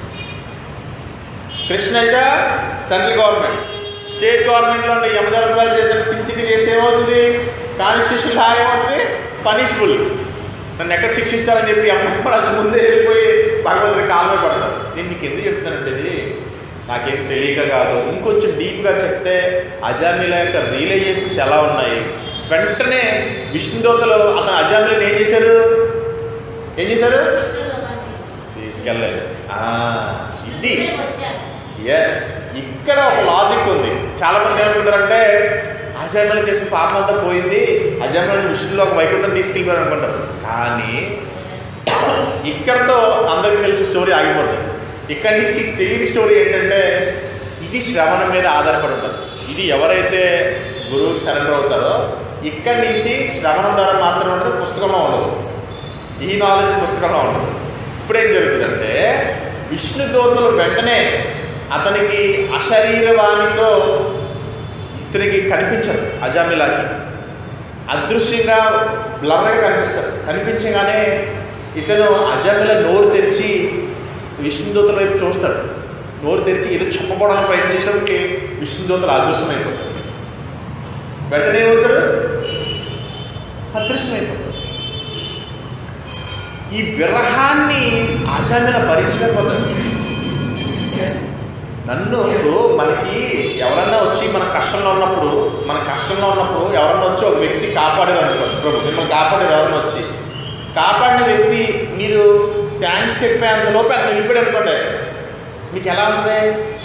Krishna is the central government state గవర్నమెంట్లో ఉండే యమధర్మరాజు ఏదైనా చిన్న చిన్న చేస్తే ఏమవుతుంది కాన్స్టిట్యూషన్ లా ఏమవుతుంది పనిషబుల్ నన్ను ఎక్కడ శిక్షిస్తారని చెప్పి యమధర్మరాజు ముందే వెళ్ళిపోయి భగవంతుడి కాలమే పడతారు నేను మీకు ఎందుకు చెప్తానంటే ఇది నాకేం తెలియక కాదు ఇంకొంచెం డీప్గా చెప్తే అజామిల యొక్క రియలైజేషన్స్ ఎలా ఉన్నాయి వెంటనే విష్ణుదోతలు అతను అజామిలని ఏం చేశారు ఏం చేశారు తీసుకెళ్ళలేదు ఆ, ఇది ఎస్ ఇక్కడ ఒక లాజిక్ ఉంది చాలా మంది ఏమనుకుంటారంటే అజామిల చేసిన పాపం అంతా పోయింది అజామిల విష్ణులో ఒక వైకుంఠం తీసుకెళ్ళిపోయారు అనుకుంటారు కానీ ఇక్కడతో అందరికీ తెలిసిన స్టోరీ ఆగిపోతుంది ఇక్కడి నుంచి తెలియని స్టోరీ ఏంటంటే ఇది శ్రవణం మీద ఆధారపడి ఉంటుంది ఇది ఎవరైతే గురువుకి సరెండర్ అవుతారో ఇక్కడి నుంచి శ్రవణం ద్వారా మాత్రమే ఉంటుంది పుస్తకంలో ఉండదు ఈ నాలెడ్జ్ పుస్తకంలో ఉండదు ఇప్పుడు ఏం జరుగుతుందంటే విష్ణు దూతలు వెంటనే అతనికి అశరీరవాణితో ఇతనికి కనిపించరు అజామిలాకి అదృశ్యంగా బ్లర్గా కనిపిస్తారు కనిపించగానే ఇతను అజామిల నోరు తెరిచి విష్ణుదూతల వైపు చూస్తాడు నోరు తెరిచి ఏదో చెప్పబోవడానికి ప్రయత్నించడానికి విష్ణుదూతలు అదృశ్యమైపోతాడు వెంటనే ఏమవుతాడు అదృశ్యమైపోతాడు ఈ విరహాన్ని అజామిల భరించలేకపోతాడు నన్ను ఇప్పుడు మనకి ఎవరన్నా వచ్చి మన కష్టంలో ఉన్నప్పుడు మన కష్టంలో ఉన్నప్పుడు ఎవరన్నా వచ్చి ఒక వ్యక్తి కాపాడారు అనుకోండి ప్రభు మిమ్మల్ని కాపాడారు ఎవరన్నా వచ్చి కాపాడిన వ్యక్తి మీరు థ్యాంక్స్ చెప్పేంతలోపు అతను వెళ్ళిపోయాడు అనుకోండి మీకు ఎలా ఉంటుంది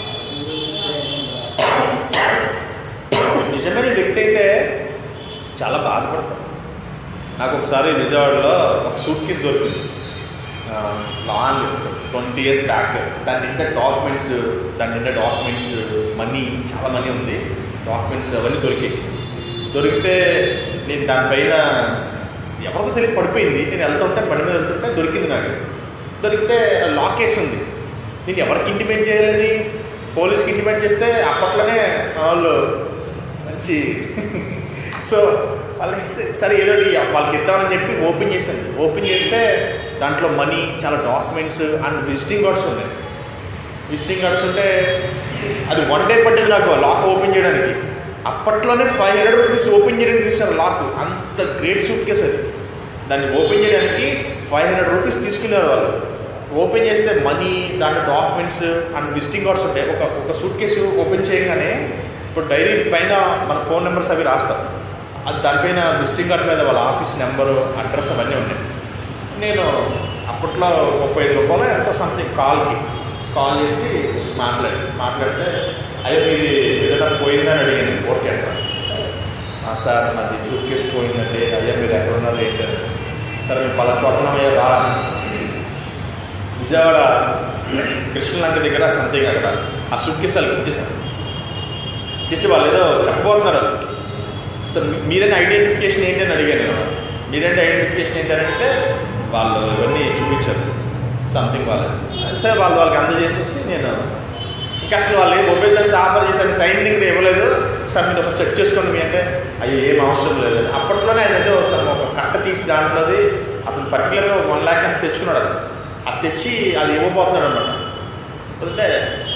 నిజమైన వ్యక్తి అయితే చాలా బాధపడతారు నాకు ఒకసారి విజయవాడలో ఒక సూట్ కేసు దొరికింది ఆ, లాంగ్ ట్వంటీ ఇయర్స్ బ్యాక్ దాని నిండా డాక్యుమెంట్స్ దాని నిండా డాక్యుమెంట్స్ మనీ చాలా మనీ ఉంది డాక్యుమెంట్స్ అవన్నీ దొరికాయి దొరికితే నేను దానిపైన ఎవరికో తెలియదు పడిపోయింది నేను వెళ్తుంటే బండి మీద వెళ్తుంటే దొరికింది నాకు దొరికితే లాక్ వేసి ఉంది నేను ఎవరికి ఇంటిమేట్ చేయలేదు పోలీస్కి ఇంటిమేట్ చేస్తే అప్పట్లోనే వాళ్ళు మంచి సో వాళ్ళకి స- సరే ఏదో ఒకటి వాళ్ళకి ఇద్దామని చెప్పి ఓపెన్ చేశాను ఓపెన్ చేస్తే దాంట్లో మనీ చాలా డాక్యుమెంట్స్ అండ్ విజిటింగ్ కార్డ్స్ ఉన్నాయి విజిటింగ్ కార్డ్స్ ఉంటే అది వన్ డే పట్టేది నాకు లాక్ ఓపెన్ చేయడానికి అప్పట్లోనే ఫైవ్ హండ్రెడ్ రూపీస్ ఓపెన్ చేయడానికి తీస్తారు లాక్ అంత గ్రేట్ సూట్ కేసు అది దాన్ని ఓపెన్ చేయడానికి ఫైవ్ హండ్రెడ్ రూపీస్ తీసుకున్నారు వాళ్ళు ఓపెన్ చేస్తే మనీ దాంట్లో డాక్యుమెంట్స్ అండ్ విజిటింగ్ కార్డ్స్ ఉంటాయి ఒక ఒక సూట్ కేసు ఓపెన్ చేయగానే ఇప్పుడు డైరీ పైన మన ఫోన్ నెంబర్స్ అవి రాస్తాం అది దానిపైన విజిటింగ్ కార్డ్ మీద వాళ్ళ ఆఫీస్ నెంబరు అడ్రస్ అవన్నీ ఉన్నాయి నేను అప్పట్లో ముప్పై ఐదు రూపాయలు ఎంతో సంథింగ్ కాల్కి కాల్ చేసి మాట్లాడి మాట్లాడితే అయ్యో మీది ఏదైనా పోయిందని అడిగాను ఓకే అంట "ఆ, సార్ నాది సూట్ కేసు పోయిందంటే అయ్యా మీరు ఎక్కడ ఉన్నారు ఏంటని సరే మేము పలా చోట ఉన్నామయ్యా రా విజయవాడ కృష్ణలంక దగ్గర సంథింగ్ అక్కడ ఆ సూట్ కేసు వాళ్ళకి ఇచ్చేసాను ఇచ్చేసి వాళ్ళు ఏదో చెప్పబోతున్నారు సో మీరైనా ఐడెంటిఫికేషన్ ఏంటి అని అడిగాను నేను మీరేంటి ఐడెంటిఫికేషన్ ఏంటి అని అడిగితే వాళ్ళు ఇవన్నీ చూపించారు సంథింగ్ వాళ్ళు సరే వాళ్ళు వాళ్ళకి అందజేసేసి నేను ఇంకా అసలు వాళ్ళు ఏ ఒబేషన్స్ ఆఫర్ చేశాను టైమింగ్ నేను ఇవ్వలేదు సార్ మీరు ఒకసారి చెక్ చేసుకోండి మీ అంటే అయ్యో ఏం అవసరం లేదు అప్పట్లోనే ఆయన ఏదో సార్ ఒక కట్ట తీసి దాంట్లోది అతను పర్టికులర్గా వన్ ల్యాక్ అని తెచ్చుకున్నాడు అది అది తెచ్చి అది ఇవ్వబోతున్నాడు అనమాట అంటే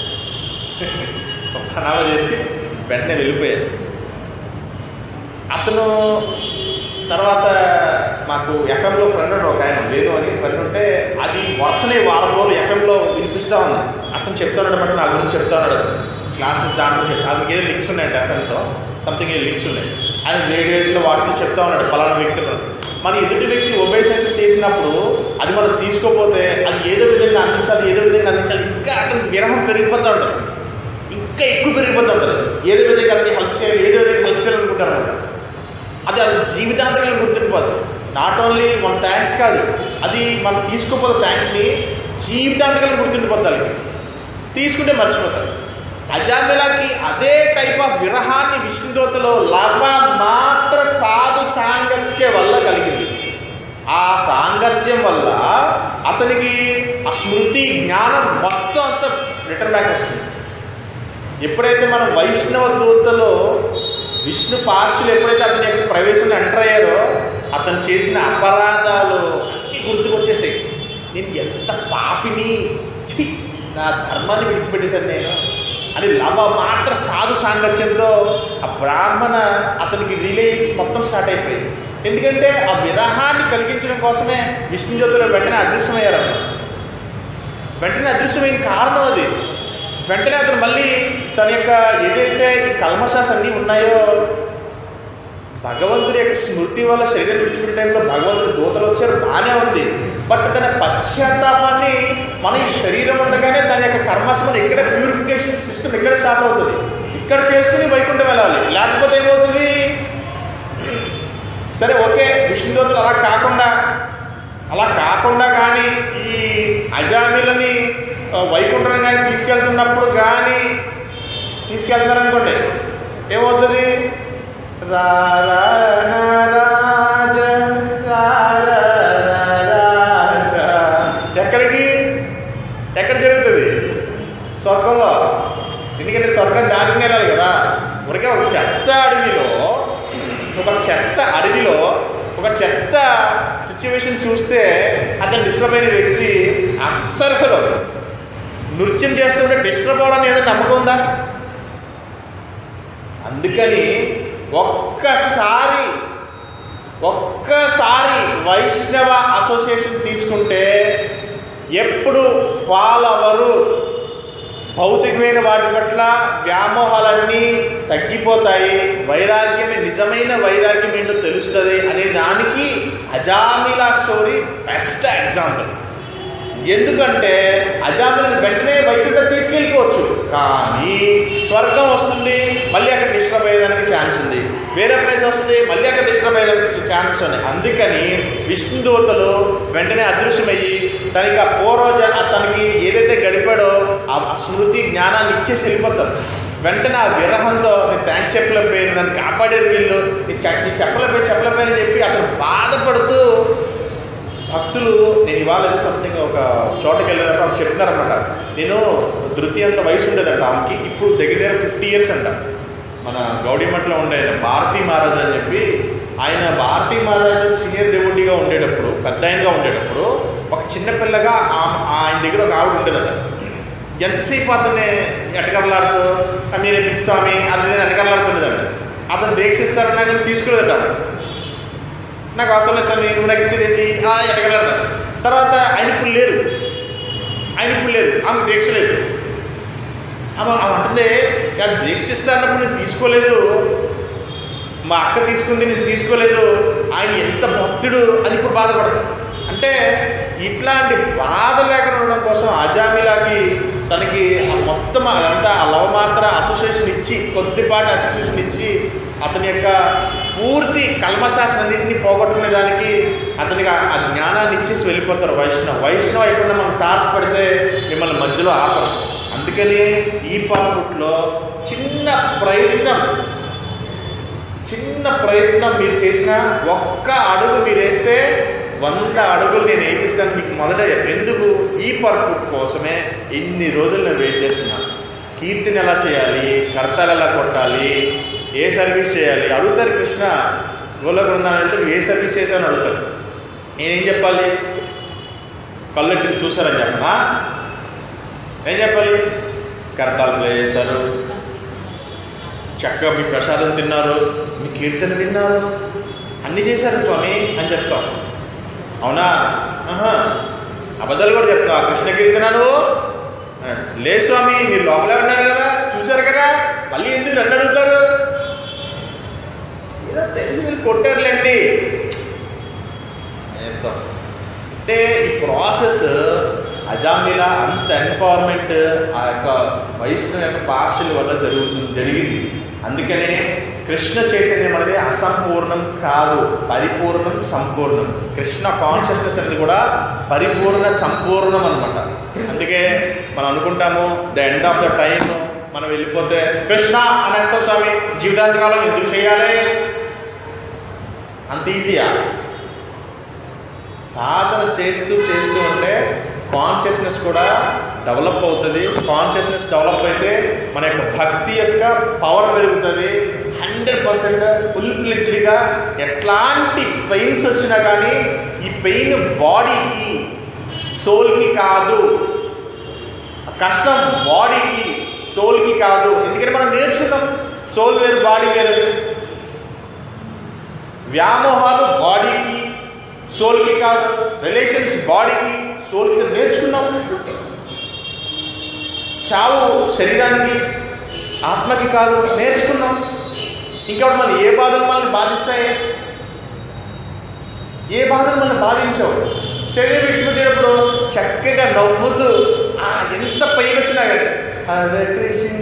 ఒక ప్రణాళిక చేసి వెంటనే వెళ్ళిపోయాను అతను తర్వాత మాకు ఎఫ్ఎంలో ఫ్రెండ్ ఉండే ఒక ఆయన వేణు అని ఫ్రెండ్ ఉంటే అది వరుసనే వారం రోజులు ఎఫ్ఎంలో వినిపిస్తూ ఉంది అతను చెప్తున్నాడు అనమాట నా గురించి చెప్తున్నాడు క్లాసెస్ దాంట్లో చెప్తా అతనికి ఏదో లింక్స్ ఉన్నాయంట ఎఫ్ఎంతో సంథింగ్ ఏదో లింక్స్ ఉన్నాయి ఆయన రేడియోస్లో వాట్స్లో చెప్తా ఉన్నాడు పలానా వ్యక్తి ఉన్నాడు. మన ఎదుటి వ్యక్తి ఒబేసెన్స్ చేసినప్పుడు అది మనం తీసుకోపోతే అది ఏదో విధంగా అందించాలి ఏదో విధంగా అందించాలి ఇంకా అతనికి విరహం పెరిగిపోతూ ఉంటుంది ఇంకా ఎక్కువ పెరిగిపోతూ ఉంటుంది ఏదో విధంగా అతనికి హెల్ప్ చేయాలి ఏదో విధంగా హెల్ప్ చేయాలనుకుంటారు అనమాట అది అది జీవితాంతకాలం గుర్తుండిపోదు నాట్ ఓన్లీ మన థ్యాంక్స్ కాదు అది మనం తీసుకోపోతే థ్యాంక్స్ని జీవితాంతకాలం గుర్తుండిపోతారు తీసుకుంటే మర్చిపోతారు అజామిలాకి అదే టైప్ ఆఫ్ విరహాన్ని విష్ణుదోతలో లవ మాత్ర సాధు సాంగత్య వల్ల కలిగింది ఆ సాంగత్యం వల్ల అతనికి ఆ స్మృతి జ్ఞానం మొత్తం అంతా రిటర్న్ బ్యాక్ వస్తుంది ఎప్పుడైతే మనం వైష్ణవ దూతలో విష్ణు పార్షులు ఎప్పుడైతే అతని యొక్క ప్రవేశంలో ఎంటర్ అయ్యారో అతను చేసిన అపరాధాలు అన్నీ గుర్తుకొచ్చేసాయి నేను ఎంత పాపిని ఛీ నా ధర్మాన్ని విడిచిపెట్టేశాను నేను అని లవ మాత్ర సాధు సాంగత్యంతో ఆ బ్రాహ్మణ అతనికి రిలేషన్స్ మొత్తం స్టార్ట్ అయిపోయింది ఎందుకంటే ఆ విరహాన్ని కలిగించడం కోసమే విష్ణు జ్యోతిలో వెంటనే అదృశ్యమయ్యారు వెంటనే అదృశ్యమైన కారణం అది వెంటనే అతను మళ్ళీ తన యొక్క ఏదైతే ఈ కల్మషాస్ అన్నీ ఉన్నాయో భగవంతుడి యొక్క స్మృతి వల్ల శరీరం విడిచిపెట్టే టైంలో భగవంతుడి దూతలు వచ్చారు బాగానే ఉంది బట్ తన పశ్చాత్తాపాన్ని మన ఈ శరీరం ఉండగానే దాని యొక్క కర్మస్మరణ ఇక్కడ ప్యూరిఫికేషన్ సిస్టమ్ ఇక్కడ స్టార్ట్ అవుతుంది ఇక్కడ చేసుకుని వైకుంఠం వెళ్ళాలి లేకపోతే ఏమవుతుంది సరే ఓకే విష్ణుదూతలు అలా కాకుండా అలా కాకుండా కానీ ఈ అజామిలని ఆ, వైకుంఠం కానీ తీసుకెళ్తున్నప్పుడు కానీ తీసుకెళ్తారనుకోండి ఏమవుతుంది రా రా నా రాజ రా రా నా రాజ. ఎక్కడికి ఎక్కడ జరుగుతుంది స్వర్గంలో ఎందుకంటే స్వర్గం దాటుకుని వెళ్ళాలి కదా ఊరికే ఒక చెత్త అడవిలో ఒక చెత్త అడవిలో ఒక చెత్త సిచ్యువేషన్ చూస్తే అతను డిస్టర్బ్ అయిన వ్యక్తి అప్సరసలు నృత్యం చేస్తుంటే డిస్టర్బ్ అవడం ఏదో నమ్మకం ఉందా అందుకని ఒక్కసారి ఒక్కసారి వైష్ణవ అసోసియేషన్ తీసుకుంటే ఎప్పుడు ఫాల్ అవ్వరు భౌతికమైన వాటి పట్ల వ్యామోహాలన్నీ తగ్గిపోతాయి వైరాగ్యమే నిజమైన వైరాగ్యం ఏంటో తెలుస్తుంది అనే దానికి అజామిలా స్టోరీ బెస్ట్ ఎగ్జాంపుల్ ఎందుకంటే అజామిలను వెంటనే వైకుంఠం తీసుకెళ్ళిపోవచ్చు కానీ స్వర్గం వస్తుంది మళ్ళీ అక్కడ డిస్టర్బ్ అయ్యేదానికి ఛాన్స్ ఉంది వేరే ప్లేస్ వస్తుంది మళ్ళీ అక్కడ డిస్టర్బ్ అయ్యేదానికి ఛాన్సెస్ ఉన్నాయి అందుకని విష్ణుదూతలు వెంటనే అదృశ్యమయ్యి తనకి ఆ పూర్వజ తనకి ఏదైతే గడిపాడో ఆ స్మృతి జ్ఞానాన్ని ఇచ్చేసి వెళ్ళిపోతారు వెంటనే ఆ విరహంతో నేను థ్యాంక్స్ చెప్పలేకపోయాను నన్ను కాపాడారు వీళ్ళు నేను చె- నేను చెప్పలేకపోయి చెప్పలేకపోయానని చెప్పి అతను బాధపడుతూ భక్తులు నేను ఇవాళ ఏదో సంథింగ్ ఒక చోటకి వెళ్ళినప్పుడు ఆమె చెప్తున్నారనమాట నేను తృతీయంత వయసు ఉండేదంట ఆమెకి ఇప్పుడు దగ్గర దగ్గర ఫిఫ్టీ ఇయర్స్ అంట మన గౌడిమఠలో ఉండే ఆయన భారతీ మహారాజ్ అని చెప్పి ఆయన భారతీ మహారాజ్ సీనియర్ డెప్యూటీగా ఉండేటప్పుడు పెద్ద ఆయనగా ఉండేటప్పుడు ఒక చిన్న పిల్లగా ఆ- ఆయన దగ్గర ఒక ఆవిడ ఉండేదంట ఎంతసేపు అతన్ని ఎటకరలాడుతూ "ఆ, మీరే పిచ్చి స్వామి అది నేను ఎటకరలాడుతుండేదంట అతను దీక్షిస్తారన్నా కానీ తీసుకోలేదట ఆమె. నాకు అవసరం లేదు సార్ నువ్వు నాకు ఇచ్చేది ఏంటి ఆ, ఎటకలాడతాను తర్వాత ఆయన ఇప్పుడు లేరు ఆయన ఇప్పుడు లేరు ఆమెకు దీక్ష లేదు ఆమె ఆమె అంటుంది "యా, దీక్ష ఇస్తా అన్నప్పుడు నేను తీసుకోలేదు మా అక్క తీసుకుంది నేను తీసుకోలేదు ఆయన ఎంత భక్తుడు అని ఇప్పుడు బాధపడదు అంటే ఇట్లాంటి బాధ లేకుండా ఉండడం కోసం అజామిలాకి తనకి ఆ మొత్తం అదంతా ఆ లవ్ మాత్ర అసోసియేషన్ ఇచ్చి కొద్దిపాటి అసోసియేషన్ ఇచ్చి అతని యొక్క పూర్తి కల్మశాస్త్రాన్నింటినీ పోగొట్టుకునే దానికి అతనికి ఆ- ఆ జ్ఞానాన్ని ఇచ్చేసి వెళ్ళిపోతారు వైష్ణవ్ వైష్ణవ్ ఎప్పుడన్నా మనకు తారసపడితే మిమ్మల్ని మధ్యలో ఆపరు అందుకని ఈ పాపుట్లో చిన్న ప్రయత్నం చిన్న ప్రయత్నం మీరు చేసిన ఒక్క అడుగు మీరు వేస్తే వంద అడుగులు నేను వేయిస్తాను మీకు మొదట ఎందుకు ఈ పర్పుట్ కోసమే ఇన్ని రోజులు నేను వెయిట్ చేస్తున్నాను కీర్తిని ఎలా చేయాలి కర్తలు ఎలా కొట్టాలి ఏ సర్వీస్ చేయాలి అడుగుతారు కృష్ణ గోల బృందాన్ని అంటే నువ్వు ఏ సర్వీస్ చేశాను అడుగుతారు నేనేం చెప్పాలి కళ్ళెట్టుకు చూసారని చెప్పనా ఏం చెప్పాలి కర్తాలు ప్లే చేశారు చక్కగా మీ ప్రసాదం తిన్నారు మీ కీర్తన విన్నారు అన్నీ చేశారు స్వామి అని చెప్తాం అవునా ఆహా అబద్ధాలు కూడా చెప్తావు ఆ కృష్ణ కీర్తన నువ్వు ఆ, లే స్వామి మీరు లోపలే ఉన్నారు కదా చూశారు కదా మళ్ళీ ఎందుకు నన్ను అడుగుతారు ఏదో తెలిసి వీళ్ళు కొట్టారులేండి అని చెప్తాం అంటే ఈ ప్రాసెస్ అజామిలా అంత ఎంపవర్మెంట్ ఆ యొక్క వైష్ణవ యొక్క పార్షల్ వల్ల జరుగుతుంది జరిగింది అందుకనే కృష్ణ చైతన్యం అనేది అసంపూర్ణం కాదు పరిపూర్ణం సంపూర్ణం కృష్ణ కాన్షియస్నెస్ అనేది కూడా పరిపూర్ణ సంపూర్ణం అనమాట అందుకే మనం అనుకుంటాము the end of the time మనం వెళ్ళిపోతే కృష్ణ అని అంటాం స్వామి జీవితాంతకాలం ఎందుకు చేయాలి అంత ఈజీయా సాధన చేస్తూ చేస్తూ ఉంటే కాన్షియస్నెస్ కూడా డెవలప్ అవుతుంది కాన్షియస్నెస్ డెవలప్ అయితే మన యొక్క భక్తి యొక్క పవర్ పెరుగుతుంది హండ్రెడ్ పర్సెంట్ ఫుల్ ఫ్లెడ్జ్గా ఎట్లాంటి పెయిన్స్ వచ్చినా కానీ ఈ పెయిన్ బాడీకి సోల్కి కాదు కష్టం బాడీకి సోల్కి కాదు ఎందుకంటే మనం నేర్చుకున్నాం సోల్ వేరు బాడీ వేరు వ్యామోహాలు బాడీకి సోల్కి కాదు రిలేషన్స్ బాడీకి సోల్కి నేర్చుకున్నాం చావు శరీరానికి ఆత్మకి కాదు నేర్చుకున్నాం ఇంకా మన ఏ బాధలు మనల్ని బాధిస్తాయి ఏ బాధలు మనం బాధించవు శరీరం విడిచిపెట్టేటప్పుడు చక్కగా నవ్వుతూ ఆ ఎంత పైన వచ్చినా కానీ హరే కృష్ణ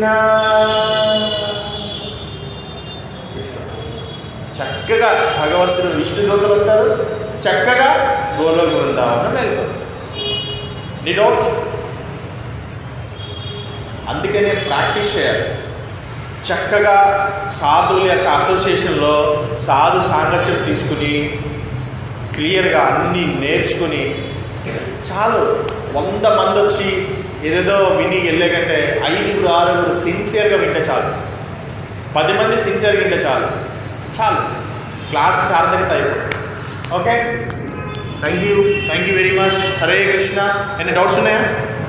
చక్కగా భగవంతుడు విష్ణు దూతలు వస్తారు చక్కగా గోలోక బృందావనం వెళ్తారు నీ డౌట్ అందుకనే ప్రాక్టీస్ చేయాలి చక్కగా సాధువుల యొక్క అసోసియేషన్లో సాధు సాంగత్యం తీసుకుని క్లియర్గా అన్నీ నేర్చుకుని చాలు వంద మంది వచ్చి ఏదేదో విని వెళ్ళే కంటే ఐదుగురు ఆరుగురు సిన్సియర్గా వింటే చాలు పది మంది సిన్సియర్గా వింటే చాలు చాలు క్లాస్ సార్థకత అయిపోతుంది okay thank you thank you very much Hare Krishna ఎన్ని డౌట్స్ ఉన్నాయా